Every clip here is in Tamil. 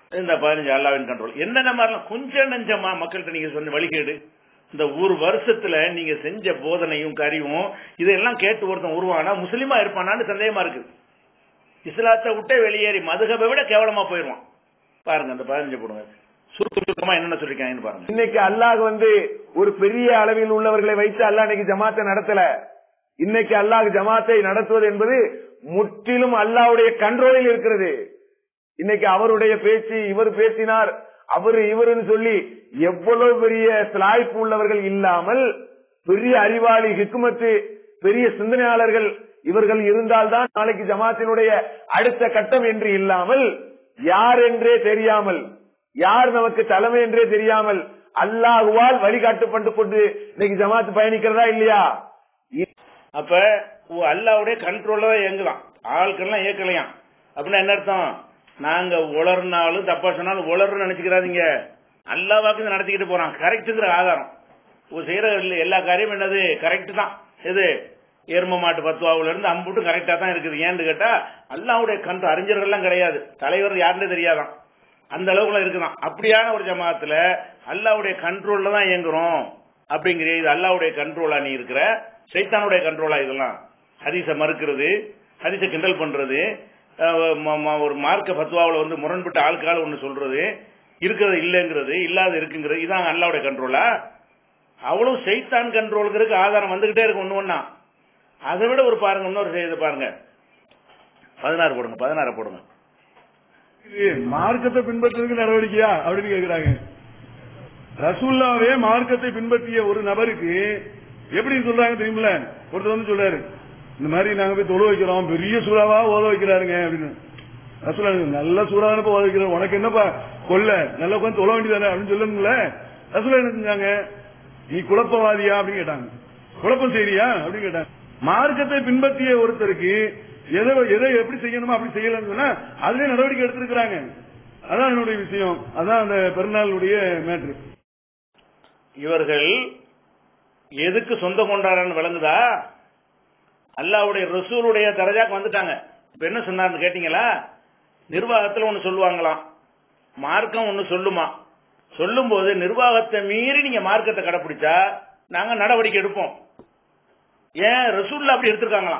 இந்த பதினஞ்சு அல்லாவின் கண்ட்ரோல் என்னென்ன மாதிரிலாம் கொஞ்சம் நெஞ்சமா மக்கள்கிட்ட நீங்க சொன்ன வழிகேடு இந்த ஒரு வருஷத்துல நீங்க செஞ்ச போதனையும் கறிவும் இதெல்லாம் கேட்டு ஒருத்தன் உருவானா முஸ்லீமா இருப்பானான்னு சந்தேகமா இருக்கு இஸ்லாத்தை விட்டே வெளியேறி மதுகபை விட கேவலமா போயிருவான் பாருங்க அந்த பதினஞ்சு போடுங்க சுருக்க சுருக்கமா என்னென்ன சொல்லிருக்காங்கன்னு பாருங்க இன்னைக்கு அல்லாஹ் வந்து ஒரு பெரிய அளவில் உள்ளவர்களை வைத்து அல்லாஹ் இன்னைக்கு ஜமாத்தை நடத்தல இன்னைக்கு அல்லாஹ் ஜமாத்தை நடத்துவது என்பது முற்றிலும் அல்லாஹ்வுடைய கண்ட்ரோலில் இருக்கிறது இன்னைக்கு அவருடைய பேச்சு இவர் பேசினார் அவரு இவருன்னு சொல்லி எவ்வளவு பெரிய சிலாய்ப்பு உள்ளவர்கள் இல்லாமல் பெரிய அறிவாளி ஹிக்குமத்து பெரிய சிந்தனையாளர்கள் இவர்கள் இருந்தால்தான் நாளைக்கு ஜமாத்தினுடைய அடுத்த கட்டம் என்று இல்லாமல் யார் என்றே தெரியாமல் யார் நமக்கு தலைமை என்றே தெரியாமல் அல்லாஹுவால் வழிகாட்டுப்பட்டு கொண்டு இன்னைக்கு ஜமாத் பயணிக்கிறதா இல்லையா அப்ப ஓ, அல்லாவுடைய கண்ட்ரோல்ல தான் இயங்குதான் ஆட்கள்லாம் இயக்கலையாம் அப்படின்னா என்ன அர்த்தம் நாங்க உளர்னாலும் தப்பா சொன்னாலும் உளர்னு நினைச்சுக்கிறாதீங்க அல்லா வாக்கு நடத்திக்கிட்டு போறான் கரெக்டுங்கிற ஆதாரம் ஒரு செய்யற எல்லா- எல்லா காரியமும் என்னது கரெக்ட் தான் எது எரும மாட்டு பத்துவாவுல இருந்து அம்புட்டு கரெக்டா தான் இருக்குது ஏன்னு கேட்டா அல்லாவுடைய கண் அறிஞர்கள்லாம் கிடையாது தலைவர் யாருன்னே தெரியாதான் அந்த அளவுக்குள்ள இருக்குதான் அப்படியான ஒரு ஜமாத்துல அல்லாவுடைய கண்ட்ரோல்ல தான் இயங்குறோம் அப்படிங்கிற இது அல்லாவுடைய கண்ட்ரோலா நீ இருக்கிற சைத்தானுடைய கண்ட்ரோலா இதெல்லாம் ஹதீஸ மறுக்கிறது ஹதீஸ கிண்டல் பண்றது அஹ், ம- ம- ஒரு மார்க்க பத்வாவுல வந்து முரண்பட்ட ஆளுக்கால ஒண்ணு சொல்றது இருக்கிறது இல்லைங்கிறது இல்லாத இருக்குங்கிறது இதான் அல்லாவுடைய கண்ட்ரோலா அவ்வளவு சைத்தான் கண்ட்ரோலுக்கு ஆதாரம் வந்துகிட்டே இருக்கு ஒண்ணு ஒண்ணா அதை விட ஒரு பாருங்க இன்னொரு செய்தி பாருங்க பதினாறு போடுங்க பதினாறு போடுங்க இது மார்க்கத்தை பின்பற்றுறதுக்கு நடவடிக்கையா அப்படின்னு கேக்குறாங்க ரசூல்லாவே மார்க்கத்தை பின்பற்றிய ஒரு நபருக்கு எப்படி சொல்றாங்க தெரியுமில ஒருத்தர் வந்து சொல்றாரு இந்த மாதிரி நாங்க போய் தொழு வைக்கிறோம் பெரிய சூறாவா ஓத வைக்கிறாருங்க அப்படின்னு ரசூலா நல்ல சூறாவை ஓத வைக்கிறோம் உனக்கு என்னப்பா கொல்ல நல்ல உட்காந்து தொழ வேண்டியதானே அப்படின்னு சொல்லுங்கள ரசூலா என்ன செஞ்சாங்க நீ குழப்பவாதியா அப்படின்னு கேட்டாங்க குழப்பம் செய்றியா அப்படின்னு கேட்டாங்க மார்க்கத்தை பின்பற்றிய ஒருத்தருக்கு எதை எதை எப்படி செய்யணுமோ அப்படி செய்யலன்னு சொன்னா அதுவே நடவடிக்கை எடுத்திருக்கிறாங்க அதான் என்னுடைய விஷயம் அதான் அந்த பெருநாளுடைய மேட்ரு இவர்கள் எதுக்கு சொந்த கொண்டாடன்னு விளங்குதா அல்லாவுடைய ரசூலுடைய தரஜாக்கு வந்துட்டாங்க இப்ப என்ன சொன்னார்னு கேட்டீங்களா நிர்வாகத்துல ஒண்ணு சொல்லுவாங்களாம் மார்க்கம் ஒண்ணு சொல்லுமா சொல்லும்போது நிர்வாகத்தை மீறி நீங்க மார்க்கத்தை கடைபிடிச்சா நாங்க நடவடிக்கை எடுப்போம் ஏன் ரசூல்ல அப்படி எடுத்திருக்காங்களாம்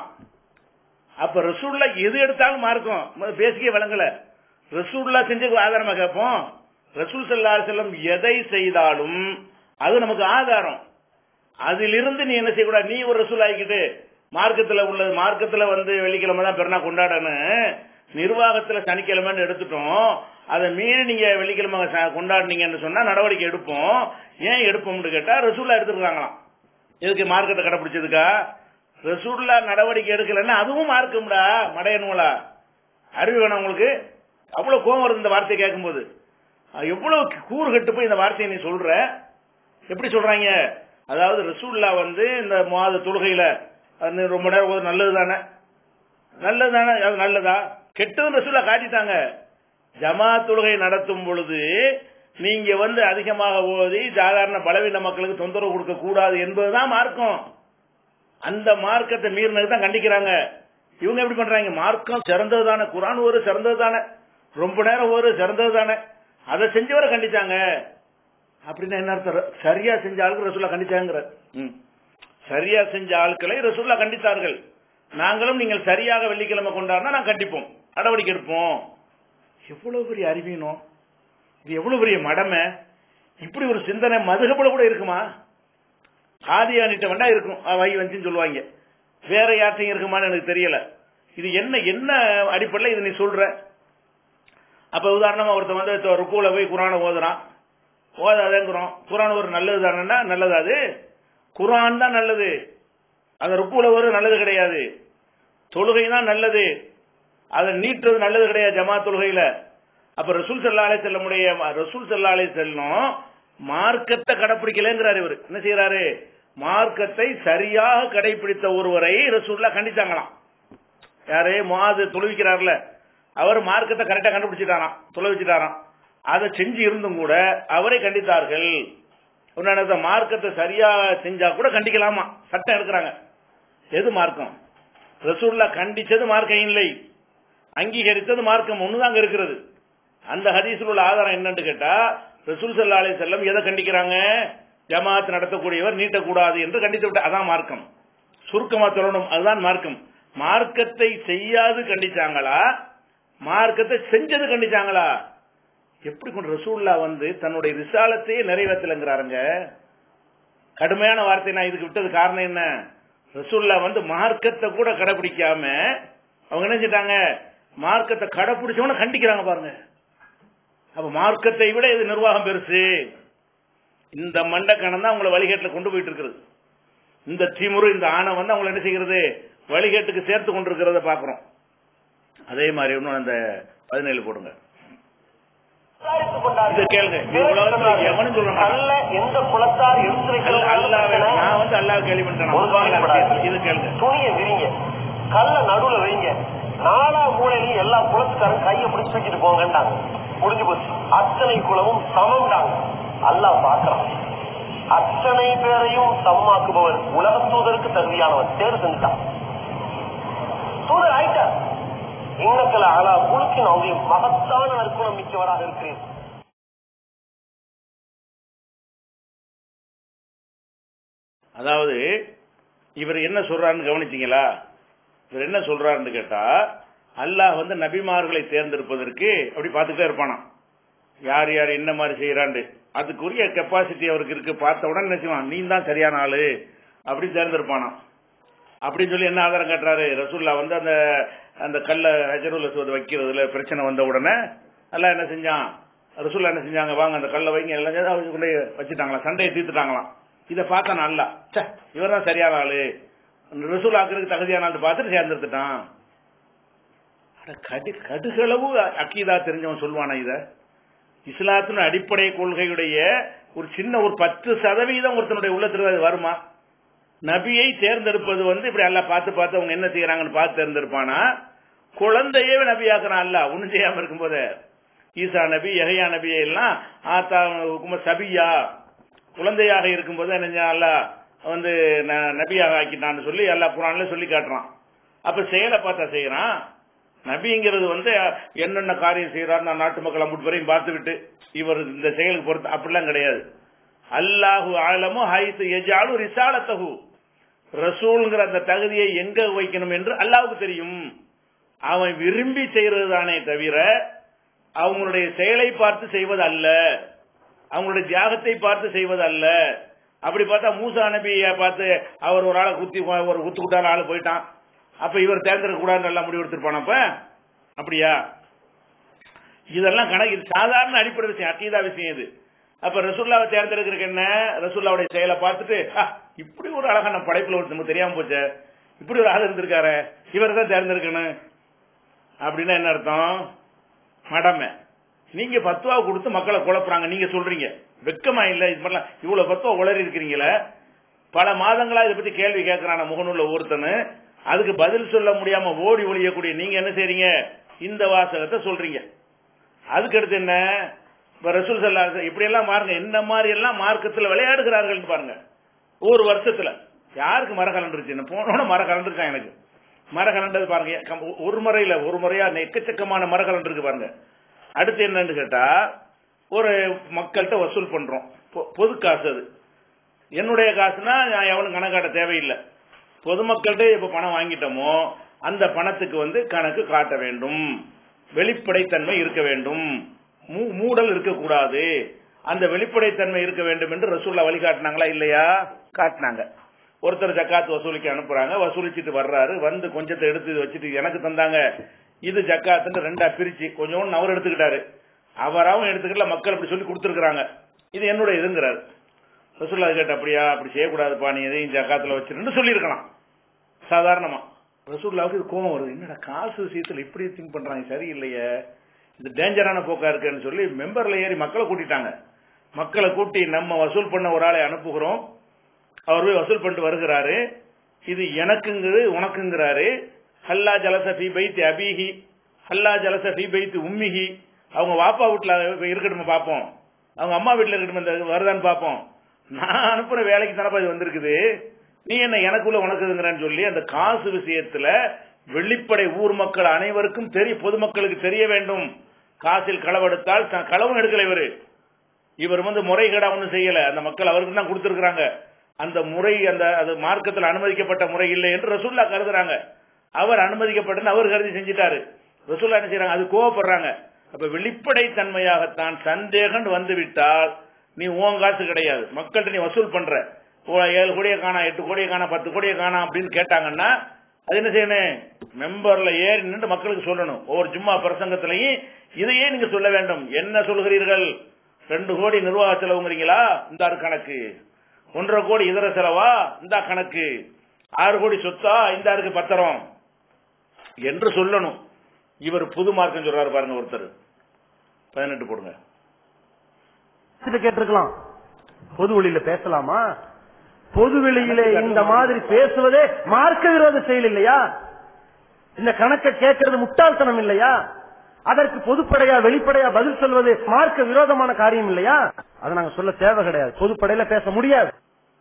அப்ப ரசூல்லா எது எடுத்தாலும் மார்க்கம் முதல்ல பேசிக்கே விளங்கல ரசூல்லா செஞ்சதுக்கு ஆதாரமா கேட்போம் ரசூல் சல்லா செல்லம் எதை செய்தாலும் அது நமக்கு ஆதாரம் அதிலிருந்து நீ என்ன செய்யக்கூடாது நீ ஒரு ரசூல் ஆகிக்கிட்டு மார்க்கத்துல உள்ளது மார்க்கத்துல வந்து வெள்ளிக்கிழமை தான் பெருனா கொண்டாடணும் நிர்வாகத்துல சனிக்கிழமைன்னு எடுத்துட்டோம் அதை மீறி நீங்க வெள்ளிக்கிழமை ச- கொண்டாடுனீங்கன்னு சொன்னா நடவடிக்கை எடுப்போம் ஏன் எடுப்போம்னு கேட்டா ரசூல்லா எடுத்துருக்காங்களாம் எதுக்கு மார்க்கத்தை கடைபிடிச்சதுக்கா ரசூல்லா நடவடிக்கை எடுக்கலன்னா அதுவும் மார்க்கம்டா மடையனுங்களா அறிவு வேணும் உங்களுக்கு அவ்வளவு கோவம் வருது இந்த வார்த்தையை கேட்கும்போது அஹ் எவ்வளவு கூறு கட்டு போய் இந்த வார்த்தையை நீ சொல்ற எப்படி சொல்றாங்க அதாவது ரசூல்லா வந்து இந்த மாத தொழுகையில அது ரொம்ப நேரம் ஓது நல்லது தானே நல்லது தானே அது நல்லதா கெட்டதும் ரசூல்லா காட்டிட்டாங்க ஜமா தொழுகை நடத்தும் பொழுது நீங்க வந்து அதிகமாக ஓதி சாதாரண பலவீன மக்களுக்கு தொந்தரவு கொடுக்க கூடாது என்பதுதான் மார்க்கம் அந்த மார்க்கத்தை மீறினது தான் கண்டிக்கிறாங்க இவங்க எப்படி பண்றாங்க மார்க்கம் சிறந்தது தானே குரான் ஒரு சிறந்தது தானே ரொம்ப நேரம் ஒரு சிறந்தது தானே அதை செஞ்சவரை கண்டிச்சாங்க அப்படின்னா என்ன அர்த்தம் சரியா செஞ்ச ஆளுக்கு ரசூல்லா கண்டிச்சாங்கிற ம். சரியா செஞ்ச ஆட்களை ரசூல்லா கண்டித்தார்கள் நாங்களும் நீங்கள் சரியாக வெள்ளிக்கிழமை கொண்டாடினா நான் கண்டிப்போம் நடவடிக்கை எடுப்போம் எவ்வளவு பெரிய அறிவீனம் இது எவ்வளவு பெரிய மடமை இப்படி ஒரு சிந்தனை மதுகப்பட கூட இருக்குமா காதியானிட்ட வேண்டா இருக்கும் அஹ் வை வந்துன்னு சொல்லுவாங்க வேற யார்ட்டையும் இருக்குமான்னு எனக்கு தெரியல இது என்ன என்ன அடிப்படையில் இது நீ சொல்ற அப்ப உதாரணமா ஒருத்தன் வந்து தொ- ருக்குல போய் குரானை ஓதுறான் ஓதாதேங்கிறோம் குரான் ஒரு நல்லது தானேன்னா நல்லது அது குரான் தான் நல்லது அந்த ருக்குல ஒரு நல்லது கிடையாது தொழுகை தான் நல்லது அதை நீட்டுறது நல்லது கிடையாது ஜமா தொழுகையில அப்ப ரசூல் சல்லா அலை செல்லமுடைய ரசூல் சல்லா அலை செல்லும் மார்க்கத்தை கடைப்பிடிக்கலங்கிறார் இவர் என்ன செய்யறாரு மார்க்கத்தை சரியாக கடைபிடித்த ஒருவரை ரசூல்லா கண்டிச்சாங்களாம் யாரு முவாது தொழுவிக்கிறார்ல அவர் மார்க்கத்தை கரெக்டா கண்டுபிடிச்சிட்டாராம் தொலைவிச்சிட்டாராம் அதை செஞ்சு இருந்தும் கூட அவரை கண்டித்தார்கள் உன்னானது மார்க்கத்தை சரியா செஞ்சா கூட கண்டிக்கலாமா சட்டம் எடுக்கிறாங்க எது மார்க்கம் ரசூல்லா கண்டிச்சது மார்க்கம் இல்லை அங்கீகரித்தது மார்க்கம் ஒண்ணுதாங்க இருக்கிறது அந்த ஹதீஸில் உள்ள ஆதாரம் என்னன்னு கேட்டா ரசூல் சல்லா அலி செல்லம் எதை கண்டிக்கிறாங்க ஜமாத் நடத்தக்கூடியவர் நீட்டக்கூடாது என்று கண்டித்து விட்ட அதான் மார்க்கம் சுருக்கமா சொல்லணும் அதுதான் மார்க்கம் மார்க்கத்தை செய்யாது கண்டிச்சாங்களா மார்க்கத்தை செஞ்சது கண்டிச்சாங்களா எப்படி கொண்டு ரசூல்லா வந்து தன்னுடைய ரிசாலத்தையே நிறைவேற்றலைங்கிறாருங்க கடுமையான வார்த்தை நான் இதுக்கு விட்டது காரணம் என்ன ரசூல்லா வந்து மார்க்கத்தை கூட கடைபிடிக்காம அவங்க என்ன செஞ்சிட்டாங்க மார்க்கத்தை கடைபிடிச்சவன கண்டிக்கிறாங்க பாருங்க அப்ப மார்க்கத்தை விட இது நிர்வாகம் பெருசு இந்த மண்டக்கணம் தான் உங்களை வழிகேட்டில் கொண்டு போயிட்டு இருக்கிறது இந்த திமுரு இந்த ஆணை வந்து அவங்களை என்ன செய்கிறது வழிகேட்டுக்கு சேர்த்து கொண்டிருக்கிறத பாக்குறோம் அதே மாதிரி இன்னும் அந்த பதினேழு போடுங்க இது கேளுங்க இது உலகத்துல எவனும் சொல்ல மாட்டான். அல்ல எந்த குலத்தார் அல்ல- அல்லாஹ் நான் வந்து அல்லாஹ் கேள்வி பண்றேன் இது கேளுங்க துணியை விரிங்க கல்ல நடுவுல வைங்க நாலா மூலையிலையும் எல்லா குலத்துக்காரன் கையை பிடிச்சு தூக்கிட்டு போங்கன்றாங்க முடிஞ்சு போச்சு அத்தனை குலமும் சமம்டாங்க அல்லாஹ் பாக்குறான் அத்தனை பேரையும் சமமாக்குபவர் உலக தூதருக்கு தகுதியானவர் தேர்வு செஞ்சுட்டான் தூதர் ஆயிட்டார் இன்னக்கல அலா குழுக்கின் அவரையும் மகத்தான நற்குணம் மிக்கவராக இருக்கிறேன் அதாவது இவர் என்ன சொல்றாருன்னு கவனிச்சீங்களா இவர் என்ன சொல்றாருன்னு கேட்டா அல்லாஹ் வந்து நபிமார்களை தேர்ந்தெடுப்பதற்கு அப்படி பார்த்துட்டே இருப்பானாம் யார் யார் என்ன மாதிரி செய்யறாண்டு அதுக்குரிய கெப்பாசிட்டி அவருக்கு இருக்கு பார்த்த உடனே என்ன செய்வான் நீ தான் சரியான ஆளு அப்படி தேர்ந்தெடுப்பானாம் அப்படின்னு சொல்லி என்ன ஆதாரம் காட்டுறாரு ரசூல்லா வந்து அந்த அந்த கல்ல ஹஜருல் அஸ்வத் வைக்கிறதுல பிரச்சனை வந்த உடனே எல்லாம் என்ன செஞ்சான் ரசூல்லா என்ன செஞ்சாங்க வாங்க அந்த கல்லை வைங்க எல்லாம் செஞ்சு அவங்க கொண்டு போய் வச்சுட்டாங்களாம் சண்டையை தீர்த்துட்டாங்களாம் இதை பார்த்தா நல்லா ச்சே இவர் தான் சரியான ஆளு ரசூல் ஆக்குறதுக்கு தகுதியான ஆள் பார்த்துட்டு சேர்ந்துருத்துட்டான் அட, கடு கடுகளவு அக்கீதா தெரிஞ்சவன் சொல்லுவானா இத இஸ்லாத்தின் அடிப்படை கொள்கையுடைய ஒரு சின்ன ஒரு பத்து சதவீதம் ஒருத்தனுடைய உள்ளத்துல அது வருமா நபியை தேர்ந்தெடுப்பது வந்து இப்படி எல்லாம் பார்த்து பார்த்து அவங்க என்ன செய்யறாங்கன்னு பார்த்து தேர்ந்தெடுப்பானா குழந்தையே நபியாக்குறான் அல்ல ஒண்ணும் செய்யாம இருக்கும்போது ஈசா நபி எஹையா நபியை எல்லாம் ஆத்தா உக்கும சபியா குழந்தையாக இருக்கும்போது என்ன செஞ்சான் அல்லாஹ் வந்து ந- நபியாக ஆக்கிட்டான்னு சொல்லி அல்லாஹ் குரான்ல சொல்லி காட்டுறான் அப்ப செயலை பார்த்தா செய்யறான் நபிங்கிறது வந்து என்னென்ன காரியம் செய்யறாரு நான் நாட்டு மக்கள் அம்புட்டு வரையும் பார்த்து விட்டு இவர் இந்த செயலுக்கு பொறுத்து அப்படிலாம் கிடையாது அல்லாஹு ஆலமு ஹைத்து எஜாலு ரிசாலத்தகு ரசூல்ங்கிற அந்த தகுதியை எங்க வைக்கணும் என்று அல்லாஹ்வுக்கு தெரியும் அவன் விரும்பி செய்யறது தானே தவிர அவங்களுடைய செயலை பார்த்து செய்வது அல்ல அவங்களுடைய தியாகத்தை பார்த்து செய்வது அல்ல அப்படி பார்த்தா மூசா நபியை பார்த்து அவர் ஒரு ஆளை குத்தி ஒரு குத்து குட்டான ஆளு போயிட்டான் அப்ப இவர் தேர்ந்தெடுக்க கூடாதுன்னு எல்லாம் முடிவு எடுத்திருப்பான் அப்ப அப்படியா இதெல்லாம் கணக்கு இது சாதாரண அடிப்படை விஷயம் அக்கீதா விஷயம் இது அப்ப ரசூல்லாவை தேர்ந்தெடுக்கிறதுக்கு என்ன ரசூல்லாவுடைய செயலை பார்த்துட்டு "ஆ, இப்படி ஒரு அழகான படைப்புல ஒரு நமக்கு தெரியாம போச்சே இப்படி ஒரு ஆள் இருந்திருக்காரு இவர் தான் தேர்ந்தெடுக்கணும் அப்படின்னா என்ன அர்த்தம் மடமை நீங்க பத்துவா கொடுத்து மக்களை குழப்புறாங்க நீங்க சொல்றீங்க வெக்கமா இல்ல இது மாதிரிலாம் இவ்வளவு பத்துவா உளறி இருக்கிறீங்களே பல மாதங்களா இதை பத்தி கேள்வி கேட்கறான முகநூல்ல ஒருத்தனு அதுக்கு பதில் சொல்ல முடியாம ஓடி ஒழியக்கூடிய நீங்க என்ன செய்றீங்க இந்த வாசகத்தை சொல்றீங்க அதுக்கு அடுத்து என்ன இப்ப ரசூல் சல்லா இப்படி எல்லாம் பாருங்க இந்த மாதிரி எல்லாம் மார்க்கத்துல விளையாடுகிறார்கள் பாருங்க ஒரு வருஷத்துல யாருக்கு மர கலண்டுருச்சு போனோட மர கலந்துருக்கான் எனக்கு மர கலண்டது பாருங்க கம்- ஒரு முறையில ஒரு முறையா எக்கச்சக்கமான மர கலண்டு இருக்கு பாருங்க அடுத்து என்னன்னு கேட்டா ஒரு மக்கள்கிட்ட வசூல் பண்றோம் பொ- பொது காசு அது என்னுடைய காசுனா நான் எவனும் கணக்காட்ட தேவையில்லை பொதுமக்கள்கிட்ட இப்ப பணம் வாங்கிட்டோமோ அந்த பணத்துக்கு வந்து கணக்கு காட்ட வேண்டும் வெளிப்படைத்தன்மை இருக்க வேண்டும் மூ- மூடல் இருக்கக்கூடாது அந்த வெளிப்படைத்தன்மை இருக்க வேண்டும் என்று ரசூல்லா வழிகாட்டினாங்களா இல்லையா காட்டினாங்க ஒருத்தர் ஜக்காத் வசூலிக்கு அனுப்புறாங்க வசூலிச்சிட்டு வர்றாரு வந்து கொஞ்சத்தை எடுத்து இது வச்சுட்டு எனக்கு தந்தாங்க இது ஜக்காத்துன்னு ரெண்டா பிரிச்சு கொஞ்சோன்னு அவர் எடுத்துக்கிட்டாரு அவராவும் எடுத்துக்கல மக்கள் அப்படி சொல்லி கொடுத்துருக்காங்க இது என்னோட இதுங்கிறாரு ரசூல்லா கேட்ட அப்படியா அப்படி செய்யக்கூடாதுப்பா நீ எதையும் ஜக்காத்துல வச்சிருந்து சொல்லியிருக்கலாம் சாதாரணமா ரசூல்லாவுக்கு இது கோபம் வருது என்னடா காசு விஷயத்துல இப்படி திங்க் பண்றாங்க சரியில்லையே இது டேஞ்சரான போக்கா இருக்குன்னு சொல்லி மெம்பர்ல ஏறி மக்களை கூட்டிட்டாங்க மக்களை கூட்டி நம்ம வசூல் பண்ண ஒரு ஆளை அனுப்புகிறோம் அவர் போய் வசூல் பண்ணிட்டு வருகிறாரு இது எனக்குங்கிறது உனக்குங்கிறாரு ஹல்லா ஜலச ஃபி பைத்தி அபிஹி ஹல்லா ஜலச ஃபி பைத்தி உம்மிஹி அவங்க வாப்பா வீட்டுல இருக்கட்டும் பார்ப்போம் அவங்க அம்மா வீட்டுல இருக்கட்டும் இந்த வருதான்னு பார்ப்போம் நான் அனுப்புற வேலைக்கு தானப்பா இது வந்திருக்குது நீ என்ன எனக்குள்ள உனக்குதுங்கிறன்னு சொல்லி அந்த காசு விஷயத்துல வெளிப்படை ஊர் மக்கள் அனைவருக்கும் தெரிய பொதுமக்களுக்கு தெரிய வேண்டும் காசில் களவெடுத்தால் த- களவும் எடுக்கல இவரு இவர் வந்து முறைகேடா ஒன்றும் செய்யல அந்த மக்கள் அவருக்கு தான் கொடுத்திருக்கிறாங்க அந்த முறை அந்த அது மார்க்கத்தில் அனுமதிக்கப்பட்ட முறை இல்லை என்று ரசூல்லா கருதுறாங்க அவர் அனுமதிக்கப்பட்டு அவர் கருதி செஞ்சிட்டாரு ரசூல்லா என்ன செய்றாங்க அது கோவப்படுறாங்க அப்ப வெளிப்படை தன்மையாகத்தான் சந்தேகம் வந்து விட்டால் நீ உன் காசு கிடையாது மக்கள்கிட்ட நீ வசூல் பண்ற ஓ, ஏழு கோடியை காணா எட்டு கோடியை காணா பத்து கோடியை காணா அப்படின்னு கேட்டாங்கன்னா அது என்ன செய்யணும் மெம்பர்ல ஏறி நின்று மக்களுக்கு சொல்லணும் ஒவ்வொரு ஜும்மா பிரசங்கத்திலையும் இதையே நீங்க சொல்ல வேண்டும் என்ன சொல்கிறீர்கள் ரெண்டு கோடி நிர்வாக செலவுங்கிறீங்களா இந்த கணக்கு ஒன்றரை கோடி இதர செலவா இந்த கணக்கு ஆறு கோடி சொத்தா இந்த இருக்கு பத்திரம் என்று சொல்லணும் இவர் புது மார்க்கம் சொல்றாரு பாருங்க ஒருத்தர் பதினெட்டு போடுங்க கிட்ட கேட்டிருக்கலாம் பொது வெளியில பேசலாமா பொது வெளியில இந்த மாதிரி பேசுவதே மார்க்க விரோத செயல் இல்லையா இந்த கணக்கை கேட்கறது முட்டாள்தனம் இல்லையா அதற்கு பொதுப்படையா வெளிப்படையா பதில் சொல்வது மார்க்க விரோதமான காரியம் இல்லையா அதை நாங்க சொல்ல தேவை கிடையாது பொதுப்படையில பேச முடியாது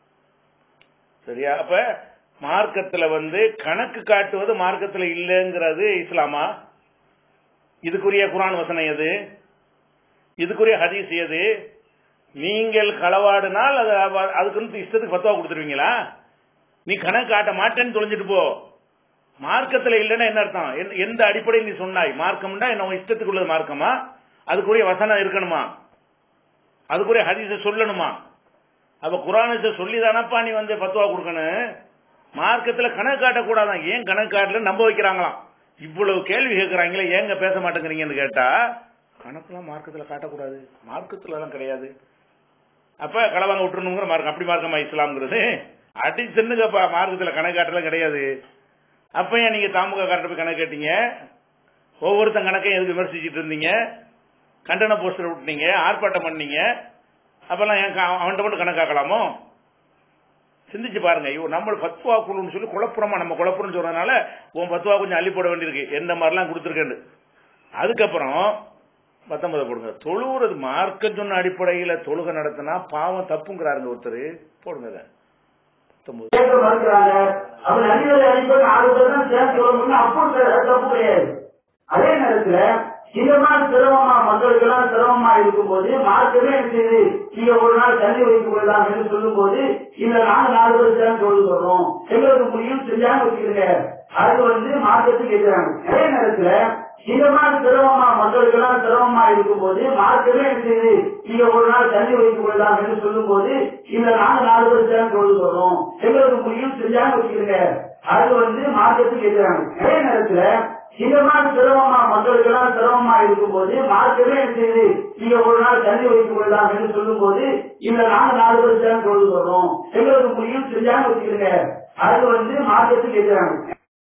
சரியா அப்ப மார்க்கத்துல வந்து கணக்கு காட்டுவது மார்க்கத்துல இல்லைங்கிறது இஸ்லாமா இதுக்குரிய குரான் வசனம் எது இதுக்குரிய ஹதீஸ் எது நீங்கள் களவாடினால் அது அவ- அதுக்குன்னு இஷ்டத்துக்கு பத்துவா கொடுத்துருவீங்களா நீ கணக்கு காட்ட மாட்டேன்னு தொலைஞ்சிட்டு போ மார்க்கத்துல இல்லைன்னா என்ன அர்த்தம் எந்த- எந்த அடிப்படையில் நீ சொன்னாய் மார்க்கம்னா என்ன உன் இஷ்டத்துக்கு உள்ளது மார்க்கமா அதுக்குரிய வசனம் இருக்கணுமா அதுக்குரிய ஹதீஸை சொல்லணுமா அப்ப குரானத்தை சொல்லி தானப்பா நீ வந்து பத்துவா கொடுக்கணும் மார்க்கத்துல கணக்கு காட்டக்கூடாதான் ஏன் கணக்கு காட்டல நம்ப வைக்கிறாங்களாம் இவ்வளவு கேள்வி கேட்கறாங்களே ஏங்க பேச மாட்டேங்கிறீங்கன்னு கேட்டா கணக்கெல்லாம் மார்க்கத்துல காட்டக்கூடாது மார்க்கத்துல எல்லாம் கிடையாது அப்ப களவாங்க விட்டுறணுங்கிற மார்க்கம் அப்படி மார்க்கமா இஸ்லாம்ங்கிறது அடி தின்னுங்கப்பா மார்க்கத்துல கணக்கு காட்டலாம் கிடையாது அப்ப ஏன் நீங்க தாமுக காட்ட போய் கணக்கு கேட்டீங்க ஒவ்வொருத்தன் கணக்கையும் எதுக்கு விமர்சிச்சுட்டு இருந்தீங்க கண்டன போஸ்டர் விட்டீங்க ஆர்ப்பாட்டம் பண்ணீங்க அப்பெல்லாம் ஏன் கா- அவன்கிட்ட மட்டும் கணக்காக்கலாமோ சிந்திச்சு பாருங்க இவன் நம்ம பத்துவா குழுன்னு சொல்லி குழப்புறமா நம்ம குழப்புறோம்னு சொல்றதுனால உன் பத்துவா கொஞ்சம் அள்ளி போட வேண்டியிருக்கு எந்த மாதிரிலாம் கொடுத்துருக்கேன்னு அதுக்கப்புறம் பத்தொன்பது போடுங்க தொழுவுறது மார்க்கம் சொன்ன அடிப்படையில தொழுகை நடத்தினா பாவம் தப்புங்கிறாருங்க ஒருத்தர் போடுங்க இதை. பத்தொன்பது கேட்க மறுக்கிறாங்க அவர் அடிவரை அடிப்பது ஆறு பேர் தான் சேர்த்து வரணும்னு அப்போ த- தப்பு கிடையாது அதே நேரத்துல இந்த மாதிரி சிரமமா மக்களுக்கு எல்லாம் சிரமமா இருக்கும்போது மார்க்கமே என்ன செய்யுது நீங்க ஒரு நாள் தள்ளி வைத்துக் கொள்ளலாம் என்று சொல்லும் போது இந்த நாலு நாலு பேர் சேர்ந்து தொழுது வரணும் எங்களுக்கு முடியும் செஞ்சாங்க வச்சுக்கிறீங்க அது வந்து மார்க்கத்துக்கு எதிராங்க அதே நேரத்துல இந்த மாதிரி சிரமமா மக்களுக்கு எல்லாம் சிரமமா இருக்கும்போது மார்க்கமே என்ன செய்யுது நீங்க ஒரு நாள் தள்ளி வைத்துக் கொள்ளலாம் என்று சொல்லும் போது இந்த நாலு நாலு பேர் சேர்ந்து தொழுது வரணும் எங்களுக்கு முடியும் செஞ்சாங்க வச்சுக்கிறீங்க அது வந்து மார்க்கத்துக்கு எதிராங்க அதே நேரத்துல இந்த மாதிரி சிரமமா மக்களுக்கு எல்லாம் சிரமமா இருக்கும்போது மார்க்கமே என்ன செய்யுது நீங்க ஒரு நாள் தள்ளி வைத்துக் கொள்ளலாம் என்று சொல்லும் போது இந்த நாலு நாலு பேர் சேர்ந்து தொழுது வரணும் எங்களுக்கு முடியும் செஞ்சாங்க வச்சுக்கிறீங்க அது வந்து மார்க்கத்துக்கு எதிராங்க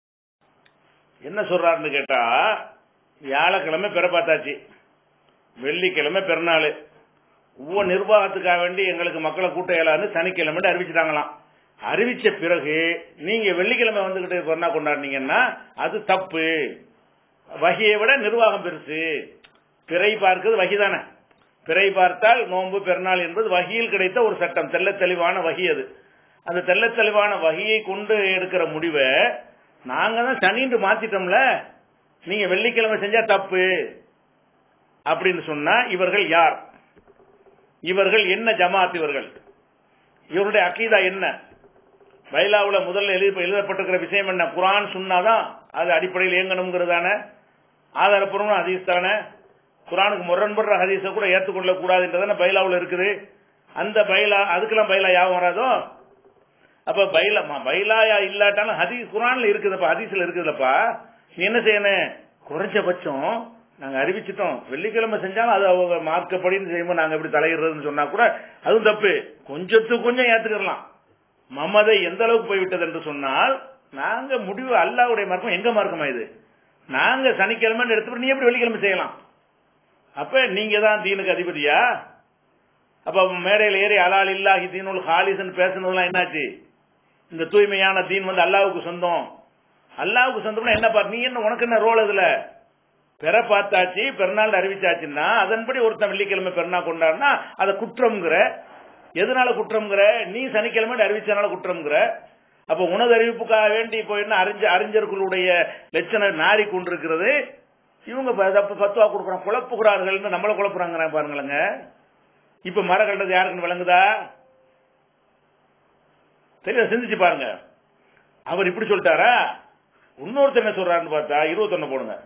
என்ன சொல்றாருன்னு கேட்டா வியாழக்கிழமை பிற பார்த்தாச்சு வெள்ளிக்கிழமை பிறநாள் ஒவ்வொரு நிர்வாகத்துக்காக வேண்டி எங்களுக்கு மக்களை கூட்ட இயலாதுன்னு சனிக்கிழமை அறிவிச்சிட்டாங்களாம் அறிவிச்ச பிறகு நீங்க வெள்ளிக்கிழமை வந்துகிட்டு கொண்டா கொண்டாடினீங்கன்னா அது தப்பு வகையை விட நிர்வாகம் பெருசு பிறை பார்க்கிறது வகி தானே பிறை பார்த்தால் நோன்பு பெருநாள் என்பது வகியில் கிடைத்த ஒரு சட்டம் தெள்ளத் தெளிவான வகி அது அந்த தெள்ளத் தெளிவான வகியை கொண்டு எடுக்கிற முடிவை நாங்க தான் சனின்று மாத்திட்டோம்ல நீங்க வெள்ளிக்கிழமை செஞ்சா தப்பு அப்படின்னு சொன்னா இவர்கள் யார் இவர்கள் என்ன ஜமாத் இவர்கள் இவருடைய அக்கீதா என்ன பைலாவுல முதல்ல எழுதி எழுதப்பட்டிருக்கிற விஷயம் என்ன குரான் சொன்னாதான் அது அடிப்படையில் இயங்கணுங்கிறதான ஆதாரப்பூர்வம் ஹதீஸ் தானே குரானுக்கு முரண்படுற ஹதீஸை கூட ஏற்றுக்கொள்ள கூடாதுன்றதான பைலாவுல இருக்குது அந்த பைலா அதுக்கெல்லாம் பைலா யாபம் வராதோ அப்ப பைலா ம- பைலாயா இல்லாட்டாலும் ஹதீஸ் குரான்ல இருக்குதுப்பா ஹதீஸ்ல இருக்குதுல்லப்பா நீ என்ன செய்யணும் குறைஞ்சபட்சம் நாங்க அறிவிச்சிட்டோம் வெள்ளிக்கிழமை செஞ்சாலும் அது அவங்க மார்க்கப்படின்னு செய்யும்போது நாங்க எப்படி தலையிடுறதுன்னு சொன்னா கூட அதுவும் தப்பு கொஞ்சத்துக்கு கொஞ்சம் ஏத்துக்கலாம் மமதை எந்த அளவுக்கு போய்விட்டது என்று சொன்னால் நாங்க முடிவு அல்லாவுடைய மார்க்கம் எங்க மார்க்கமா இது நாங்க சனிக்கிழமை எடுத்து நீ எப்படி வெள்ளிக்கிழமை செய்யலாம் அப்ப நீங்க தான் தீனுக்கு அதிபதியா அப்ப மேடையில் ஏறி அலால் இல்லாஹி தீனுல் ஹாலிஸ்ன்னு பேசுனதெல்லாம் என்னாச்சு இந்த தூய்மையான தீன் வந்து அல்லாவுக்கு சொந்தம் அல்லாவுக்கு சொந்தம்னா என்ன பாரு நீ என்ன உனக்கு என்ன ரோல் அதுல பெற பார்த்தாச்சு பெருநாள் அறிவிச்சாச்சுன்னா அதன்படி ஒருத்தன் வெள்ளிக்கிழமை பெருநாள் கொண்டாடினா அதை குற்றம்ங்கிற எதனால குற்றம்ங்கிற நீ சனிக்கிழமை அறிவிச்சனால குற்றம்ங்கிற அப்ப உனது அறிவிப்புக்காக வேண்டி போயின்னா அறிஞ அறிஞர்களுடைய லட்சணம் நாரி கொண்டிருக்கிறது இவங்க ப- தப்பு பத்துவா கொடுக்குறான் குழப்புகிறார்கள்னு நம்மள குழப்புறாங்க பாருங்களேங்க இப்ப மரம் கண்டது யாருக்குன்னு விளங்குதா தெரியல சிந்திச்சு பாருங்க அவர் இப்படி சொல்லிட்டாரா இன்னொருத்தர் என்ன சொல்றாருன்னு பார்த்தா இருபத்தொன்னு போடுங்க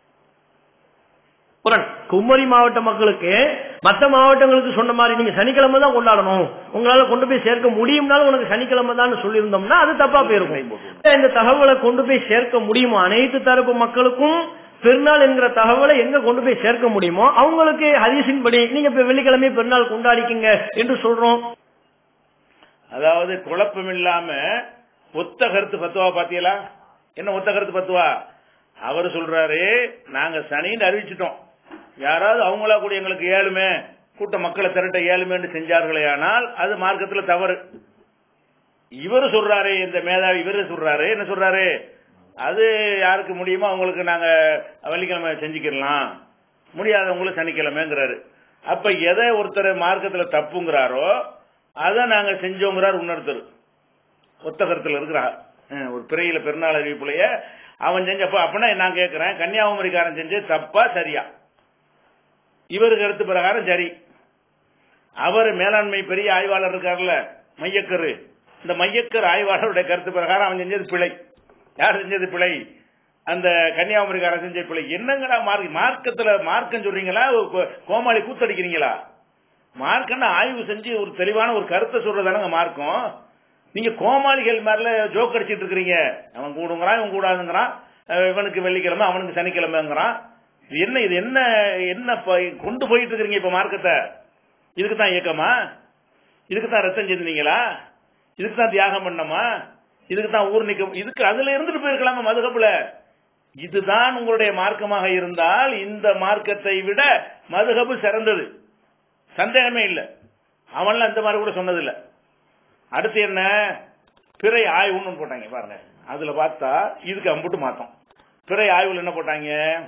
குரல் குமரி மாவட்ட மக்களுக்கு மத்த மாவட்டங்களுக்கு சொன்ன மாதிரி நீங்க சனிக்கிழமை தான் கொண்டாடணும் உங்களால கொண்டு போய் சேர்க்க முடியும்னாலும் உனக்கு சனிக்கிழமை தான் சொல்லியிருந்தோம்னா அது தப்பா போயிருக்கும் இந்த தகவலை கொண்டு போய் சேர்க்க முடியுமா அனைத்து தரப்பு மக்களுக்கும் பெருநாள் என்கிற தகவலை எங்க கொண்டு போய் சேர்க்க முடியுமோ அவங்களுக்கு ஹதீஸின் படி நீங்க இப்ப வெள்ளிக்கிழமை பெருநாள் கொண்டாடிக்கங்க என்று சொல்றோம் அதாவது குழப்பம் இல்லாம ஒத்த கருத்து பத்துவா பாத்தீங்களா என்ன ஒத்த கருத்து பத்துவா அவர் சொல்றாரு நாங்க சனின்னு அறிவிச்சிட்டோம் யாராவது அவங்களா கூட எங்களுக்கு ஏழுமே கூட்ட மக்களை திரட்ட ஏழுமேன்னு செஞ்சார்களே ஆனால் அது மார்க்கத்துல தவறு இவர் சொல்றாரு இந்த மேதாவி இவர் சொல்றாரு என்ன சொல்றாரு அது யாருக்கு முடியுமோ அவங்களுக்கு நாங்க வெள்ளிக்கிழமை செஞ்சுக்கிடலாம் முடியாதவங்களுக்கு சனிக்கிழமைங்கிறாரு அப்ப எதை ஒருத்தர் மார்க்கத்துல தப்புங்கிறாரோ அதை நாங்க செஞ்சோங்கிறார் இன்னொருத்தர் ஒத்த கருத்துல இருக்கிறார் அஹ் ஒரு பிறையில பெருநாள் அறிவிப்புலைய அவன் செஞ்சப்ப அப்படின்னா நான் கேட்கிறேன் கன்னியாகுமரிக்காரன் செஞ்சு தப்பா சரியா இவரு கருத்து பிரகாரம் சரி அவர் மேலாண்மை பெரிய ஆய்வாளர் இருக்கார்ல மையக்கரு இந்த மையக்கர் ஆய்வாளருடைய கருத்து பிரகாரம் அவன் செஞ்சது பிழை யார் செஞ்சது பிழை அந்த கன்னியாகுமரிக்காரன் செஞ்ச பிழை என்னங்கடா மார்க் மார்க்கத்துல மார்க்கம் சொல்றீங்களா ஒரு கோ- கோமாளி கூத்தடிக்கிறீங்களா மார்க்கம்னு ஆய்வு செஞ்சு ஒரு தெளிவான ஒரு கருத்தை சொல்றதானங்க மார்க்கம் நீங்க கோமாளிகள் மாதிரில ஜோக் அடிச்சிட்டு இருக்கிறீங்க அவன் கூடுங்கிறான் இவன் கூடாதுங்கிறான் அஹ் இவனுக்கு வெள்ளிக்கிழமை அவனுக்கு சனிக்கிழமைங்கிறான் இது என்ன இது என்ன என்ன ப- கொண்டு போயிட்டு இருக்கிறீங்க இப்ப மார்க்கத்தை இதுக்கு தான் இயக்கமா இதுக்கு தான் ரத்தம் செஞ்சீங்களா இதுக்கு தான் தியாகம் பண்ணமா இதுக்கு தான் ஊர் நிக்க இதுக்கு அதுல இருந்துட்டு போயிருக்கலாமா மதுகப்புல இதுதான் உங்களுடைய மார்க்கமாக இருந்தால் இந்த மார்க்கத்தை விட மதுகபு சிறந்தது சந்தேகமே இல்ல அவன்லாம் இந்த மாதிரி கூட சொன்னது இல்ல அடுத்து என்ன பிறை ஆய்வுன்னு போட்டாங்க பாருங்க அதுல பார்த்தா இதுக்கு அம்புட்டு மாத்தம் பிறை ஆய்வுல என்ன போட்டாங்க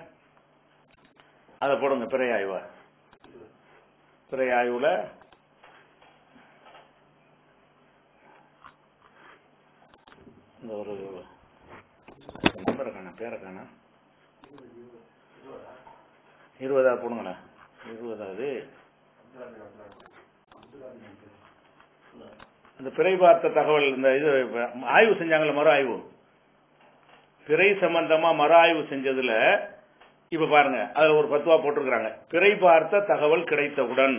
அதை போடுங்க பிறை ஆய்வு பிறை ஆய்வுல இந்த ஒரு நம்பரை காண பேரை காண இருபதா போடுங்களேன் இருபதாவது இந்த பிறை பார்த்த தகவல் இந்த இது ஆய்வு செஞ்சாங்கல்ல மறு ஆய்வு பிறை சம்பந்தமா மறு ஆய்வு செஞ்சதுல இப்ப பாருங்க அதுல ஒரு பத்துவா போட்டிருக்கிறாங்க பிறை பார்த்த தகவல் கிடைத்தவுடன்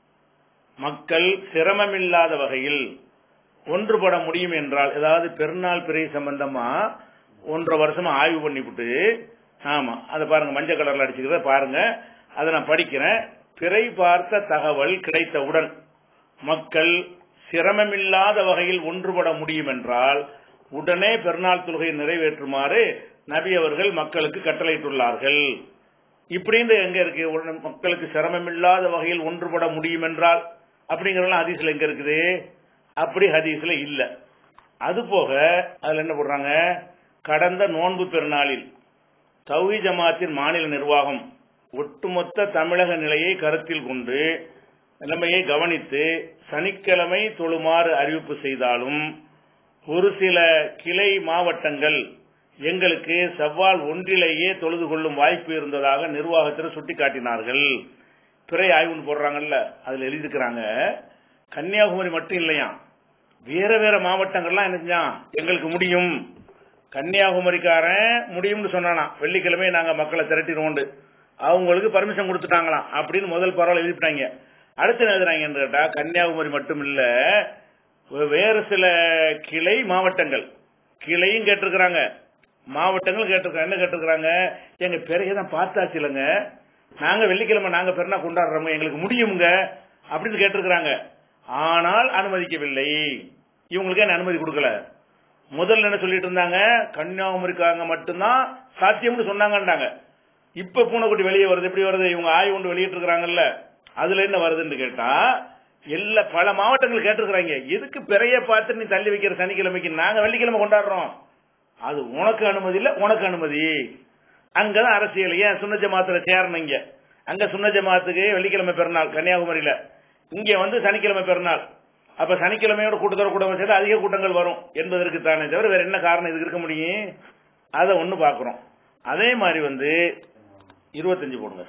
மக்கள் சிரமமில்லாத வகையில் ஒன்றுபட முடியும் என்றால் ஏதாவது பெருநாள் பிறை சம்பந்தமா ஒன்றரை வருஷமா ஆய்வு பண்ணிவிட்டு ஆமா அதை பாருங்க மஞ்சள் கலர்ல அடிச்சுக்கிறத பாருங்க அதை நான் படிக்கிறேன் பிறை பார்த்த தகவல் கிடைத்தவுடன் மக்கள் சிரமமில்லாத வகையில் ஒன்றுபட முடியும் என்றால் உடனே பெருநாள் தொழுகையை நிறைவேற்றுமாறு நபி அவர்கள் மக்களுக்கு கட்டளையிட்டுள்ளார்கள் இப்படின்னு எங்க இருக்கு உடனே மக்களுக்கு சிரமமில்லாத வகையில் ஒன்றுபட முடியும் என்றால் அப்படிங்கறதெல்லாம் ஹதீஸ்ல எங்க இருக்குது அப்படி ஹதீஸ்ல இல்ல அது போக அதுல என்ன போடுறாங்க கடந்த நோன்பு பெருநாளில் தௌஹி ஜமாத்தின் மாநில நிர்வாகம் ஒட்டுமொத்த தமிழக நிலையை கருத்தில் கொண்டு நிலைமையை கவனித்து சனிக்கிழமை தொழுமாறு அறிவிப்பு செய்தாலும் ஒரு சில கிளை மாவட்டங்கள் எங்களுக்கு செவ்வால் ஒன்றிலேயே தொழுது கொள்ளும் வாய்ப்பு இருந்ததாக நிர்வாகத்தில் சுட்டிக்காட்டினார்கள் பிறை ஆய்வுன்னு போடுறாங்கல்ல அதுல எழுதியிருக்கிறாங்க கன்னியாகுமரி மட்டும் இல்லையா வேற வேற மாவட்டங்கள்லாம் என்ன செஞ்சான் எங்களுக்கு முடியும் கன்னியாகுமரிக்காரன் முடியும்னு சொன்னானா வெள்ளிக்கிழமை நாங்க மக்களை திரட்டிடுவோண்டு அவங்களுக்கு பர்மிஷன் கொடுத்துட்டாங்களாம் அப்படின்னு முதல் பரவாயில்ல எழுதிட்டாங்க அடுத்து என்ன எழுதுறாங்கன்னு கேட்டா கன்னியாகுமரி மட்டும் இல்ல வே- வேறு சில கிளை மாவட்டங்கள் கிளையும் கேட்டிருக்கிறாங்க மாவட்டங்கள் கேட்டிருக்காங்க என்ன கேட்டிருக்கிறாங்க எங்க பிறைய தான் பார்த்தாச்சு இல்லைங்க நாங்க வெள்ளிக்கிழமை நாங்க பெருனா கொண்டாடுறோம் எங்களுக்கு முடியுங்க அப்படின்னு கேட்டிருக்கிறாங்க ஆனால் அனுமதிக்கவில்லை இவங்களுக்கு என்ன அனுமதி கொடுக்கல முதல்ல என்ன சொல்லிட்டு இருந்தாங்க கன்னியாகுமரிக்காரங்க மட்டும்தான் சாத்தியம்னு சொன்னாங்கன்றாங்க இப்ப பூனைக்குட்டி வெளியே வருது எப்படி வருது இவங்க ஆய்வு கொண்டு வெளியிட்டு இருக்காங்கல்ல அதுல என்ன வருதுன்னு கேட்டா எல்லா பல மாவட்டங்கள் கேட்டிருக்கிறாங்க எதுக்கு பிறைய பார்த்து நீ தள்ளி வைக்கிற சனிக்கிழமைக்கு நாங்க வெள்ளிக்கிழமை கொண்டாடுறோம் அது உனக்கு அனுமதி இல்ல உனக்கு அனுமதி அங்கதான் அரசியல் ஏன் சுன்ன ஜமாத்துல சேரணும் இங்க அங்க சுன்ன ஜமாத்துக்கு வெள்ளிக்கிழமை பெருநாள் கன்னியாகுமரியில இங்க வந்து சனிக்கிழமை பெருநாள் அப்ப சனிக்கிழமையோட கூட்டத்தோட கூட்டம் சேர்த்து அதிக கூட்டங்கள் வரும் என்பதற்கு தானே தவிர வேற என்ன காரணம் இதுக்கு இருக்க முடியும் அதை ஒண்ணு பாக்குறோம் அதே மாதிரி வந்து இருபத்தஞ்சு போடுங்க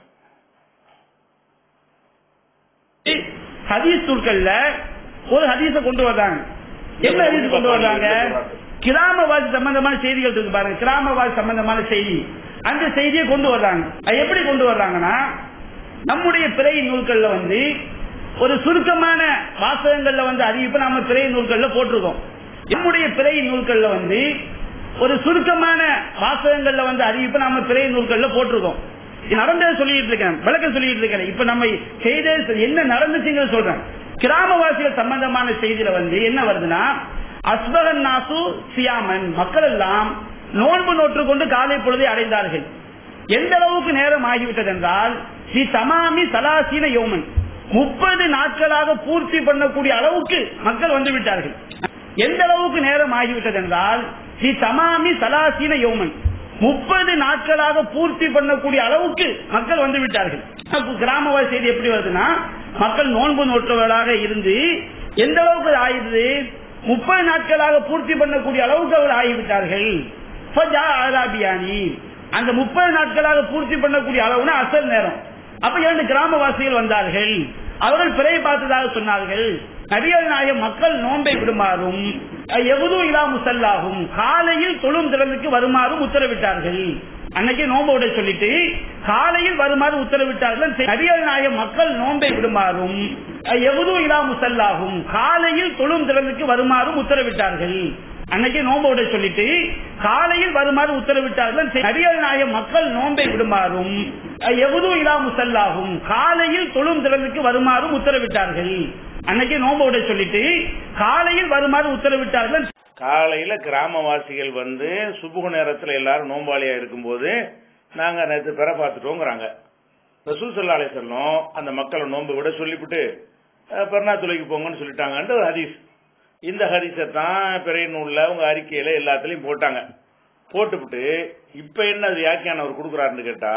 ஹதீஸ் நூல்கள்ல ஒரு ஹதீஸ கொண்டு வர்றாங்க என்ன ஹதீஸ் கொண்டு வர்றாங்க கிராமவாசி சம்பந்தமான செய்திகள் இருக்கு பாருங்க கிராமவாசி சம்பந்தமான செய்தி அந்த செய்தியை கொண்டு வர்றாங்க அது எப்படி கொண்டு வர்றாங்கன்னா நம்முடைய பிறை நூல்கள்ல வந்து ஒரு சுருக்கமான வாசகங்கள்ல வந்து அறிவிப்பு நம்ம பிறை நூல்கள்ல போட்டிருக்கோம் நம்முடைய பிறை நூல்கள்ல வந்து ஒரு சுருக்கமான வாசகங்கள்ல வந்து அறிவிப்பு நம்ம பிறை நூல்கள்ல போட்டிருக்கோம் இது நடந்ததை சொல்லிட்டு இருக்கேன் விளக்கம் சொல்லிட்டு இருக்கேன் இப்ப நம்ம செய்த என்ன நடந்துச்சுங்கிறத சொல்றேன் கிராமவாசிகள் சம்பந்தமான செய்தியில வந்து என்ன வருதுன்னா அஸ்பகன் நாசு சியாமன் மக்கள் எல்லாம் நோன்பு நோற்று கொண்டு காலை பொழுதை அடைந்தார்கள் எந்த அளவுக்கு நேரம் ஆகிவிட்டது என்றால் ஸ்ரீ தமாமி சலாசீன யோமன் முப்பது நாட்களாக பூர்த்தி பண்ணக்கூடிய அளவுக்கு மக்கள் வந்து விட்டார்கள் எந்த அளவுக்கு நேரம் ஆகிவிட்டது என்றால் ஸ்ரீ தமாமி சலாசீன யோமன் முப்பது நாட்களாக பூர்த்தி பண்ணக்கூடிய அளவுக்கு மக்கள் வந்து விட்டார்கள் அப்ப கிராமவாசி செய்தி எப்படி வருதுன்னா மக்கள் நோன்பு நோற்றவர்களாக இருந்து எந்த அளவுக்கு ஆயிடுது முப்பது நாட்களாக பூர்த்தி பண்ணக்கூடிய அளவுக்கு அவர் ஆகிவிட்டார்கள் ஃபஜா ஆராபியானி அந்த முப்பது நாட்களாக பூர்த்தி பண்ணக்கூடிய அளவுனா அசல் நேரம் அப்ப இரண்டு கிராமவாசிகள் வந்தார்கள் அவர்கள் பிறையை பார்த்ததாக சொன்னார்கள் நபிகள் நாயகம் மக்கள் நோன்பை விடுமாறும் எவதும் இலா முசல்லாகும் காலையில் தொழும் திறனுக்கு வருமாறும் உத்தரவிட்டார்கள் அன்னைக்கு நோம்போட சொல்லிட்டு காலையில் வருமாறு உத்தரவிட்டார்கள் நபிகள் நாயகம் மக்கள் நோன்பை விடுமாறும் எவதும் இலா முசல்லாகும் காலையில் தொழும் திறனுக்கு வருமாறும் உத்தரவிட்டார்கள் அன்னைக்கு நோம்போட சொல்லிட்டு காலையில் வருமாறு உத்தரவிட்டார்கள் நபிகள் நாயகம் மக்கள் நோன்பை விடுமாறும் எவதும் இலா முசல்லாகும் காலையில் தொழும் திறனுக்கு வருமாறும் உத்தரவிட்டார்கள் அன்னைக்கு நோம்போட சொல்லிட்டு காலையில் வருமாறு உத்தரவிட்டார்கள் காலையில கிராமவாசிகள் வந்து சுபுக நேரத்துல எல்லாரும் நோம்பாளியா இருக்கும்போது நாங்க நேற்று பெற பார்த்துட்டோங்கிறாங்க ரசூல் சல்லா அலிசல்லம் அந்த மக்களை நோன்பு விட சொல்லிவிட்டு அஹ், பெருநா துளைக்கு போங்கன்னு சொல்லிட்டாங்கன்ட்டு ஒரு ஹதீஸ் இந்த ஹதீஸை தான் பிறை நூல்ல உங்க அறிக்கையில எல்லாத்துலயும் போட்டாங்க போட்டுவிட்டு இப்ப என்ன அது வியாக்கியானம் அவர் கொடுக்குறாருன்னு கேட்டா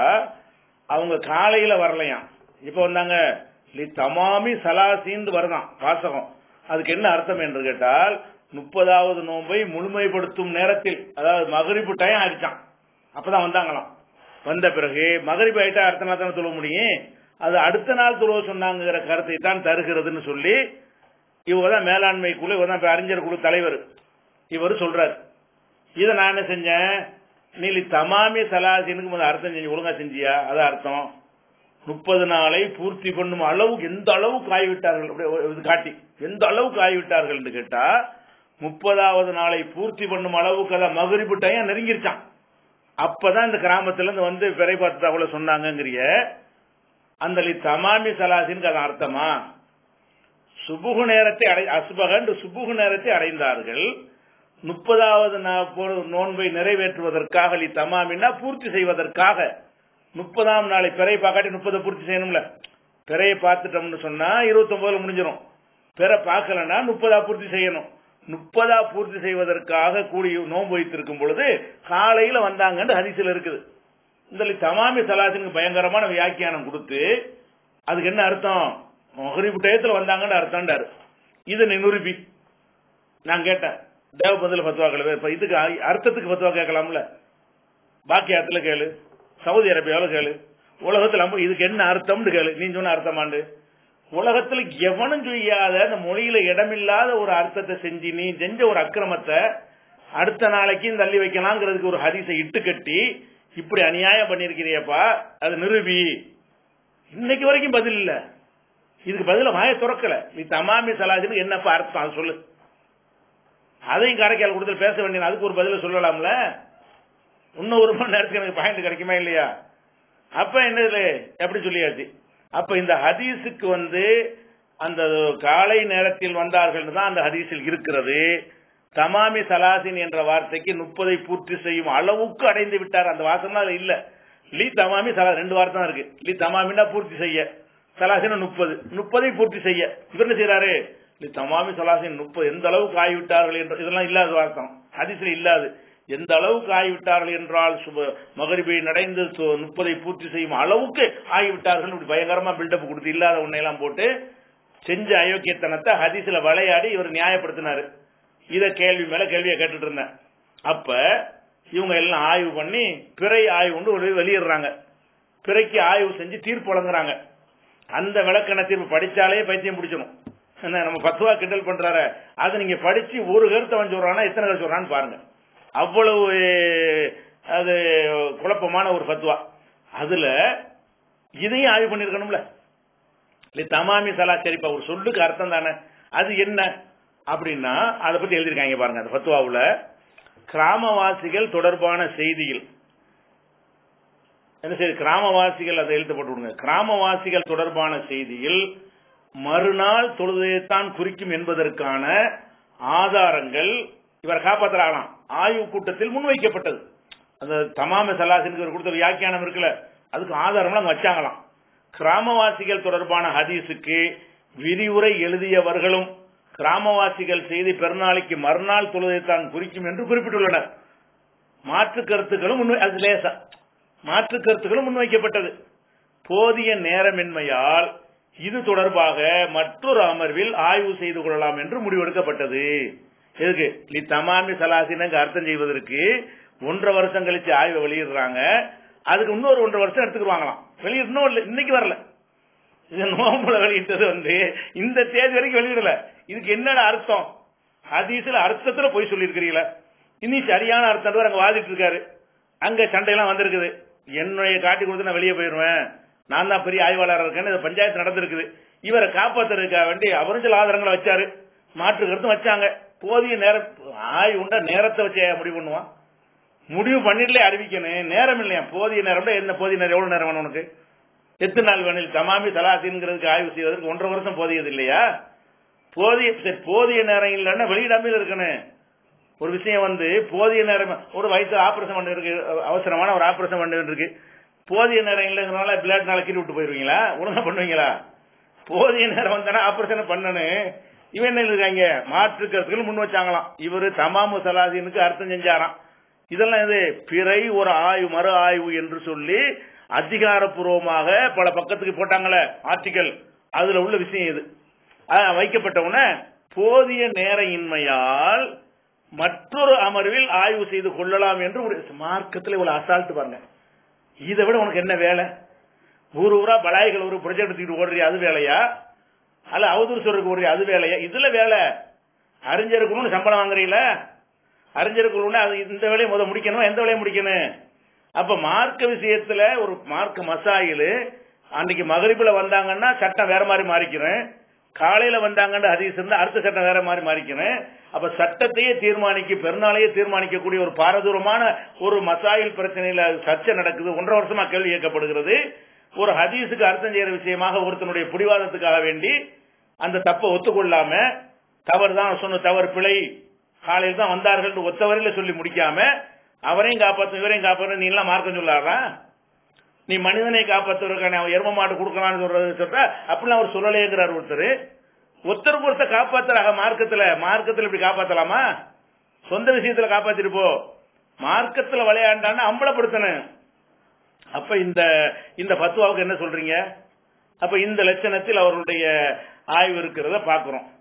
அவங்க காலையில வரலையாம் இப்ப வந்தாங்க லி தமாமி சலாசின்னு வருதான் வாசகம் அதுக்கு என்ன அர்த்தம் என்று கேட்டால் முப்பதாவது நோன்பை முழுமைப்படுத்தும் நேரத்தில் அதாவது மகரிப்பு டைம் ஆயிடுச்சான் அப்பதான் வந்தாங்களாம் வந்த பிறகு மகரிப்பு ஆயிட்டா அடுத்த நாள் தானே சொல்ல முடியும் அது அடுத்த நாள் துறவ சொன்னாங்கிற கருத்தை தான் தருகிறதுன்னு சொல்லி இவங்க தான் மேலாண்மை குழு இவர் தான் இப்ப அறிஞர் குழு தலைவர் இவர் சொல்றாரு இதை நான் என்ன செஞ்சேன் நீ தமாமி சலாசினுக்கு முதல்ல அர்த்தம் செஞ்சு ஒழுங்கா செஞ்சியா அதான் அர்த்தம் முப்பது நாளை பூர்த்தி பண்ணும் அளவுக்கு எந்த அளவுக்கு ஆகிவிட்டார்கள் அப்படியே இது காட்டி எந்த அளவுக்கு ஆகிவிட்டார்கள் என்று கேட்டா முப்பதாவது நாளை பூர்த்தி பண்ணும் அளவுக்கு அதான் மகரிப்பு டைம் நெருங்கிருச்சான் அப்பதான் இந்த கிராமத்துல இருந்து வந்து பிறை பார்த்து அவ்வளவு சொன்னாங்கங்கிறிய அந்த லி தமாமி சலாசினுக்கு அது அர்த்தமா சுபுகு நேரத்தை அடை அசுபகன் சுபுகு நேரத்தை அடைந்தார்கள் முப்பதாவது நா- பொ- நோன்பை நிறைவேற்றுவதற்காக லி தமாமின்னா பூர்த்தி செய்வதற்காக முப்பதாம் நாளை பிறை பார்க்காட்டி முப்பதை பூர்த்தி செய்யணும்ல பிறையை பார்த்துட்டோம்னு சொன்னா இருபத்தி ஒன்பதுல முடிஞ்சிடும் பிற பார்க்கலன்னா முப்பதா பூர்த்தி செய்யணும் முப்பதா பூர்த்தி செய்வதற்காக கூடி நோன்பு வைத்திருக்கும் பொழுது காலையில வந்தாங்கன்னு ஹரிசில் இருக்குது இந்த லி தமாமி சலாசினுக்கு பயங்கரமான வியாக்கியானம் கொடுத்து அதுக்கு என்ன அர்த்தம் மகரிப்பு டயத்துல வந்தாங்கன்னு அர்த்தம்டாரு இதை நீ நிரூபி நான் கேட்டேன் தேவ பதில் பத்துவா கேளு இப்ப இதுக்கு அ- அர்த்தத்துக்கு பத்துவா கேட்கலாம்ல பாக்கியாத்துல கேளு சவுதி அரேபியாவில் கேளு உலகத்துல நம்ம இதுக்கு என்ன அர்த்தம்னு கேளு நீ சொன்ன அர்த்தமாண்டு உலகத்துல எவனும் செய்யாத அந்த மொழியில இடமில்லாத ஒரு அர்த்தத்தை செஞ்சு நீ செஞ்ச ஒரு அக்கிரமத்தை அடுத்த நாளைக்கு தள்ளி வைக்கலாங்கிறதுக்கு ஒரு ஹரிசை இட்டு கட்டி இப்படி அநியாயம் பண்ணிருக்கிறியப்பா அது நிரூபி இன்னைக்கு வரைக்கும் பதில் இல்ல இதுக்கு பதில வாய துறக்கல நீ தமாமி சலாஜின்னு என்னப்பா அர்த்தம் அது சொல்லு அதையும் காரைக்கால் கொடுத்து பேச வேண்டிய அதுக்கு ஒரு பதில சொல்லலாம்ல இன்னும் ஒரு மணி நேரத்துக்கு எனக்கு பாயிண்ட் கிடைக்குமா இல்லையா அப்ப என்னது எப்படி சொல்லியாச்சு அப்ப இந்த ஹதீஸுக்கு வந்து அந்த காலை நேரத்தில் வந்தார்கள் தான் அந்த ஹதீஸில் இருக்கிறது தமாமி சலாசின் என்ற வார்த்தைக்கு முப்பதை பூர்த்தி செய்யும் அளவுக்கு அடைந்து விட்டார் அந்த வாசம் அதுல இல்ல லி தமாமி சலா ரெண்டு வார்த்தை தான் இருக்கு லி தமாமினா பூர்த்தி செய்ய சலாசினா முப்பது முப்பதை பூர்த்தி செய்ய இவர் என்ன செய்யறாரு லி தமாமி சலாசின் முப்பது எந்த அளவுக்கு ஆகிவிட்டார்கள் என்று இதெல்லாம் இல்லாத வார்த்தம் ஹதீஸ்ல இல்லாது எந்த அளவுக்கு ஆகிவிட்டார்கள் என்றால் சுப மகரிபை நடைந்து சு- முப்பதை பூர்த்தி செய்யும் அளவுக்கு ஆகிவிட்டார்கள் இப்படி பயங்கரமா பில்டப் கொடுத்து இல்லாத உன்னையெல்லாம் போட்டு செஞ்ச அயோக்கியத்தனத்தை ஹதீஸ்ல விளையாடி இவர் நியாயப்படுத்தினாரு இத கேள்வி மேல கேள்வியை கேட்டுட்டு இருந்தேன் அப்ப இவங்க எல்லாம் ஆய்வு பண்ணி பிறை ஆய்வு கொண்டு ஒரு வெளியிடுறாங்க பிறைக்கு ஆய்வு செஞ்சு தீர்ப்பு வழங்குறாங்க அந்த விளக்கண தீர்ப்பு படிச்சாலே பைத்தியம் பிடிச்சிடும் என்ன நம்ம பத்துவா கிண்டல் பண்றாரு அதை நீங்க படிச்சு ஒரு கருத்தை அவன் சொல்றானா எத்தனை கருத்து சொல்றான்னு பாருங்க அவ்வளவு அது குழப்பமான ஒரு ஃபத்வா அதுல இதையும் ஆய்வு பண்ணிருக்கணும்ல இல்ல தமாமி சலா சரிப்பா ஒரு சொல்லுக்கு அர்த்தம் தானே அது என்ன அப்படின்னா அதை பத்தி எழுதியிருக்காங்க பாருங்க அந்த ஃபத்வாவுல கிராமவாசிகள் தொடர்பான செய்தியில் என்ன செய்தி கிராமவாசிகள் அதை எழுத்து போட்டு விடுங்க கிராமவாசிகள் தொடர்பான செய்தியில் மறுநாள் தொழுதையைத்தான் குறிக்கும் என்பதற்கான ஆதாரங்கள் இவர் காப்பாற்றலாம் ஆய்வு கூட்டத்தில் முன்வைக்கப்பட்டது அந்த தமாம சலாசின் கொடுத்த வியாக்கியானம் இருக்குல்ல அதுக்கு ஆதாரம்லாம் அங்க வச்சாங்களாம் கிராமவாசிகள் தொடர்பான ஹதீஸுக்கு விரிவுரை எழுதியவர்களும் கிராமவாசிகள் செய்தி பெருநாளைக்கு மறுநாள் தொழுதைத்தான் குறிக்கும் என்று குறிப்பிட்டுள்ளனர் மாற்று கருத்துக்களும் முன்வை அது லேசா மாற்று கருத்துக்களும் முன்வைக்கப்பட்டது போதிய நேரமின்மையால் இது தொடர்பாக மற்றொரு அமர்வில் ஆய்வு செய்து கொள்ளலாம் என்று முடிவெடுக்கப்பட்டது எதுக்கு லி தமாமி சலாசினங்க அர்த்தம் செய்வதற்கு ஒன்றரை வருஷம் கழிச்சு ஆய்வை வெளியிடுறாங்க அதுக்கு இன்னொரு ஒன்றரை வருஷம் எடுத்துக்குவாங்களாம் வெளியிடணும் இல்ல இன்னைக்கு வரல இது நோம்புல வெளியிட்டது வந்து இந்த தேதி வரைக்கும் வெளியிடல இதுக்கு என்னடா அர்த்தம் ஹதீஸ்ல அர்த்தத்துல போய் சொல்லியிருக்கிறீங்களா இனி சரியான அர்த்தம் அங்க வாதிட்டு இருக்காரு அங்க சண்டையெல்லாம் வந்திருக்குது என்னுடைய காட்டி கொடுத்து நான் வெளியே போயிருவேன் நான் தான் பெரிய ஆய்வாளர் இருக்கேன்னு இந்த பஞ்சாயத்து நடந்திருக்குது இவரை காப்பாத்துறதுக்காக வேண்டி அவரும் சில ஆதாரங்களை வச்சாரு மாற்று கருத்தும் வச்சாங்க போதிய நேரம் ஆய்வு உண்டா நேரத்தை வச்சு முடிவு பண்ணுவான் முடிவு பண்ணிடலே அறிவிக்கணும் நேரம் இல்லையா போதிய நேரம் என்ன போதிய நேரம் எவ்வளவு நேரம் வேணும் உனக்கு எத்தனை நாள் வேணும் தமாமி சலாசின்ங்கிறதுக்கு ஆய்வு செய்வதற்கு ஒன்றரை வருஷம் போதியது இல்லையா போதிய சரி போதிய நேரம் இல்லைன்னா வெளியிடாமல் இருக்கணும் ஒரு விஷயம் வந்து போதிய நேரம் ஒரு வயசு ஆபரேஷன் பண்ண இருக்கு அவசரமான ஒரு ஆபரேஷன் பண்ண இருக்கு போதிய நேரம் இல்லைங்கிறனால பிளட் நாளை கீழே விட்டு போயிருவீங்களா ஒழுங்கா பண்ணுவீங்களா போதிய நேரம் வந்தானா ஆபரேஷன் பண்ணணும் இவன் என்ன இருக்காங்க மாற்று கருத்துக்கள் முன் வச்சாங்களாம் இவரு தமாமு சலாதீனுக்கு அர்த்தம் செஞ்சாராம் இதெல்லாம் இது பிறை ஒரு ஆய்வு மறு ஆய்வு என்று சொல்லி அதிகாரப்பூர்வமாக பல பக்கத்துக்கு போட்டாங்களே ஆர்டிக்கல் அதுல உள்ள விஷயம் இது அஹ் வைக்கப்பட்ட உடனே போதிய நேர இன்மையால் மற்றொரு அமர்வில் ஆய்வு செய்து கொள்ளலாம் என்று ஒரு மார்க்கத்தில் இவ்வளவு அசால்ட்டு பாருங்க இதை விட உனக்கு என்ன வேலை ஊர் ஊரா பலாய்கள் ஒரு ப்ரொஜெக்ட் தூக்கிட்டு ஓடுறியா அது வேலையா அல்ல அவதூறு சொல்றதுக்கு ஓடுறியா அது வேலையா இதுல வேலை அறிஞருக்குன்னு சம்பளம் வாங்குறீங்களா அறிஞருக்குள்ள அது இந்த வேலையை முத முடிக்கணும் எந்த வேலையை முடிக்கணும் அப்ப மார்க்க விஷயத்துல ஒரு மார்க்க மசாயில் அன்னைக்கு மகரிப்புல வந்தாங்கன்னா சட்டம் வேற மாதிரி மாறிக்கிறேன் காலையில வந்தாங்கன்னு ஹதீஸ் இருந்தா அடுத்த சட்டம் வேற மாதிரி மாறிக்கிறேன் அப்ப சட்டத்தையே தீர்மானிக்க பெருநாளையே தீர்மானிக்கக்கூடிய ஒரு பாரதூரமான ஒரு மசாயில் பிரச்சனையில சர்ச்சை நடக்குது ஒன்றரை வருஷமா கேள்வி கேட்கப்படுகிறது ஒரு ஹதீஸுக்கு அர்த்தம் செய்யற விஷயமாக ஒருத்தனுடைய பிடிவாதத்துக்காக வேண்டி அந்த தப்பை ஒத்துக்கொள்ளாம தவறு தான் சொன்ன தவறு பிழை காலையில் தான் வந்தார்கள் ஒத்தவரையில சொல்லி முடிக்காம அவரையும் காப்பாற்றும் இவரையும் காப்பாற்ற நீ எல்லாம் மார்க்கம் சொல்லாரா நீ மனிதனை காப்பாற்றுவதற்கான அவன் எரும மாடு கொடுக்கலாம்னு சொல்றது சொல்ற அப்படிலாம் அவர் சொல்லலேங்கிறார் ஒருத்தர் ஒருத்தருக்கு ஒருத்தர் காப்பாத்துறாங்க மார்க்கத்துல மார்க்கத்துல இப்படி காப்பாத்தலாமா சொந்த விஷயத்துல காப்பாத்திட்டு போ மார்க்கத்துல விளையாண்டான்னு அம்பலப்படுத்தணும் அப்ப இந்த இந்த பத்துவாவுக்கு என்ன சொல்றீங்க அப்ப இந்த லட்சணத்தில் அவருடைய ஆய்வு இருக்கிறத பாக்குறோம்